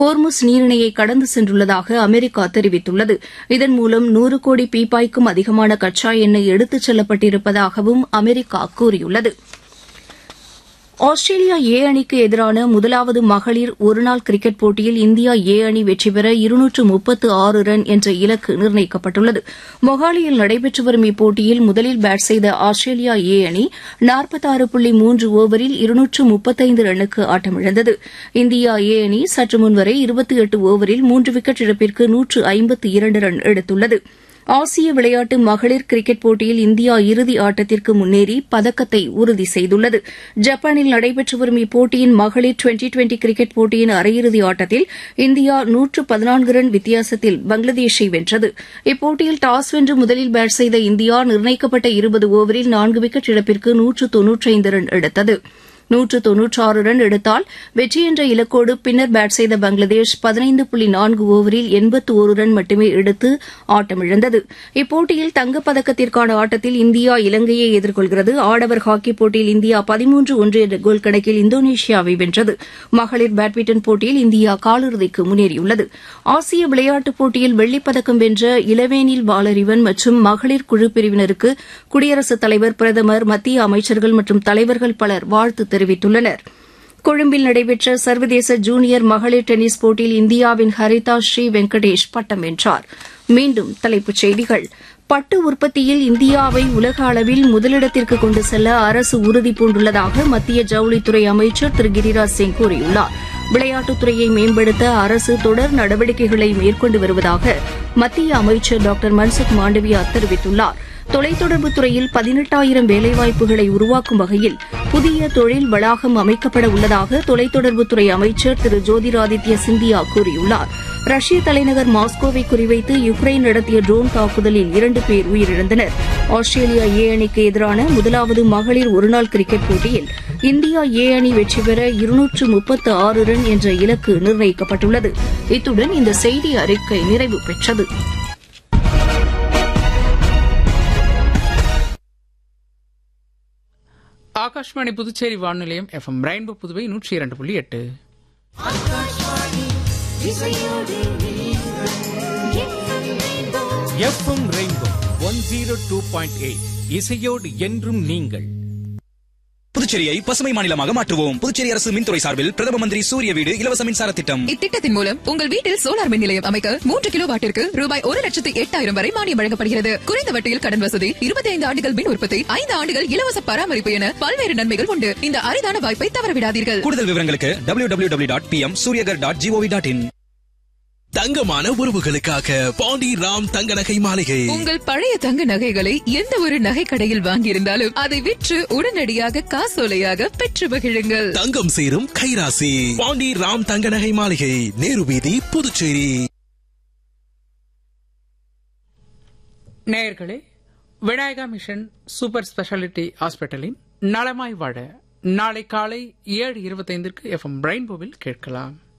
Hormuz நீரிணையை கடந்து சென்றுள்ளதாக America தெரிவித்துள்ளது இதன் மூலம் நூறு கோடி பீப்பாய்க்கும் அதிகமான கச்சா எண்ணெய் எடுத்துச் செல்லப்பட்டிருப்பதாகவும் அமெரிக்கா கூறியுள்ளது ஆஸ்திரேலியா ஏ அணிக்கு எதிரான முதலாவது மகளிர் ஒருநாள் கிரிக்கெட் போட்டியில் இந்தியா ஏ அணி வெற்றி பெற இருநூற்று முப்பத்து ஆறு ரன் என்ற இலக்கு நிர்ணயிக்கப்பட்டுள்ளது மொஹாலியில் நடைபெற்று வரும் இப்போட்டியில் முதலில் பேட் செய்த ஆஸ்திரேலியா ஏ அணி நாற்பத்தாறு புள்ளி மூன்று ஓவரில் இருநூற்று முப்பத்தைந்து ரன்னுக்கு ஆட்டமிழந்தது இந்தியா ஏ அணி சற்று முன்வரை இருபத்தி எட்டு ஓவரில் மூன்று விக்கெட் இழப்பிற்கு நூற்று ஐம்பத்து இரண்டு ரன் எடுத்துள்ளது ஆசிய விளையாட்டு மகளிர் கிரிக்கெட் போட்டியில் இந்தியா இறுதி ஆட்டத்திற்கு முன்னேறி பதக்கத்தை உறுதி செய்துள்ளது ஜப்பானில் நடைபெற்று வரும் இப்போட்டியின் மகளிர் டுவெண்டி டுவெண்டி கிரிக்கெட் போட்டியின் அரையிறுதி ஆட்டத்தில் இந்தியா நூற்று பதினான்கு ரன் வித்தியாசத்தில் பங்களாதேஷை வென்றது இப்போட்டியில் டாஸ் வென்று முதலில் பேட் செய்த இந்தியா நிர்ணயிக்கப்பட்ட இருபது ஓவரில் நான்கு விக்கெட் இழப்பிற்கு நூற்று தொன்னூற்றைந்து ரன் எடுத்தது நூற்று தொன்னூற்றாறு ரன் எடுத்தால் வெற்றி என்ற இலக்கோடு பின்னர் பேட் செய்த பங்களாதேஷ் பதினைந்து புள்ளி நான்கு ஓவரில் எண்பத்து ஒரு ரன் மட்டுமே எடுத்து ஆட்டமிழந்தது இப்போட்டியில் தங்கப்பதக்கத்திற்கான ஆட்டத்தில் இந்தியா இலங்கையை எதிர்கொள்கிறது ஆடவர் ஹாக்கிப் போட்டியில் இந்தியா பதிமூன்று ஒன்று என்ற கோல் கணக்கில் இந்தோனேஷியாவை வென்றது மகளிர் பேட்மிண்டன் போட்டியில் இந்தியா காலிறுதிக்கு முன்னேறியுள்ளது ஆசிய விளையாட்டுப் போட்டியில் வெள்ளிப்பதக்கம் வென்ற இளவேனில் பாலறிவன் மற்றும் மகளிர் குழு பிரிவினருக்கு குடியரசுத் தலைவர் பிரதமர் மத்திய அமைச்சர்கள் மற்றும் தலைவர்கள் பலர் வாழ்த்து தெரிவித்துள்ளனர் கொழும்பில் நடைபெற்ற சர்வதேச ஜூனியர் மகளிர் டென்னிஸ் போட்டியில் இந்தியாவின் ஹரிதா ஸ்ரீ வெங்கடேஷ் பட்டம் வென்றார் மீண்டும் தலைப்புச் செய்திகள் பட்டு உற்பத்தியில் இந்தியாவை உலக அளவில் முதலிடத்திற்கு கொண்டு செல்ல அரசு உறுதி பூண்டுள்ளதாக மத்திய ஜவுளித்துறை அமைச்சர் திரு கிரிராஜ் சிங் கூறியுள்ளார் விளையாட்டுத்துறையை மேம்படுத்த அரசு தொடர் நடவடிக்கைகளை மேற்கொண்டு வருவதாக மத்திய அமைச்சர் டாக்டர் மன்சுக் மாண்டவியா தெரிவித்துள்ளாா் தொலைத்தொடர்புத் துறையில் பதினெட்டாயிரம் வேலைவாய்ப்புகளை உருவாக்கும் வகையில் புதிய தொழில் வளாகம் அமைக்கப்பட உள்ளதாக தொலைத்தொடர்புத்துறை அமைச்சர் திரு ஜோதிராதித்ய சிந்தியா கூறியுள்ளார் ரஷ்ய தலைநகர் மாஸ்கோவை குறிவைத்து யுக்ரைன் நடத்திய ட்ரோன் தாக்குதலில் இரண்டு பேர் உயிரிழந்தனர் ஆஸ்திரேலியா ஏ அணிக்கு எதிரான முதலாவது மகளிர் ஒருநாள் கிரிக்கெட் போட்டியில் இந்தியா ஏ அணி வெற்றி பெற இருநூற்று முப்பத்து ஆறு ரன் என்ற இலக்கு நிர்ணயிக்கப்பட்டுள்ளது இத்துடன் இந்த செய்தி அறிக்கை நிறைவு பெற்றது ஆகாஷ்வாணி புதுச்சேரி வானொலியம் எஃப்எம் ரெயின்போ புதுவை நூற்றி இரண்டு புள்ளி எட்டு FM Rainbow one zero two point eight இசையோடு என்றும் நீங்கள் புதுச்சேரியை பசுமை மாநிலமாக மாற்றுவோம் புதுச்சேரி அரசு மின்துறை சார்பில் பிரதம மந்திரி சூரிய வீடு இலவச மின்சார திட்டம் இத்திட்டத்தின் மூலம் உங்கள் வீட்டில் சோலார் மின் நிலையம் அமைக்க மூன்று கிலோ வாட்டிற்கு ரூபாய் ஒரு லட்சத்து எட்டாயிரம் வரை மானியம் வழங்கப்படுகிறது குறைந்த வட்டியில் கடன் வசதி இருபத்தி ஐந்து ஆண்டுகள் மின் உற்பத்தி ஐந்து ஆண்டுகள் இலவச பராமரிப்பு என பல்வேறு நன்மைகள் உண்டு இந்த அரிதான வாய்ப்பை தவறவிடாதீர்கள் கூடுதல் விவரங்களுக்கு W W W dot P M Suryaghar dot GOV dot in தங்கமான உறவுகளுக்காக பாண்டி ராம் தங்க நகை மாளிகை உங்கள் பழைய தங்க நகைகளை எந்த ஒரு நகை கடையில் வாங்கியிருந்தாலும் அதை விற்று உடனடியாக காசோலையாக பெற்று மகிழுங்கள் தங்கம் சேரும் கைராசி பாண்டி ராம் தங்க நகை மாளிகை நேரு வீதி புதுச்சேரி நேயர்களே விநாயகா மிஷன் சூப்பர் ஸ்பெஷாலிட்டி ஹாஸ்பிட்டலின் நலமாய் வாழ நாளை காலை ஏழு இருபத்தைந்திற்கு எஃப்எம் ரெயின்போவில் கேட்கலாம்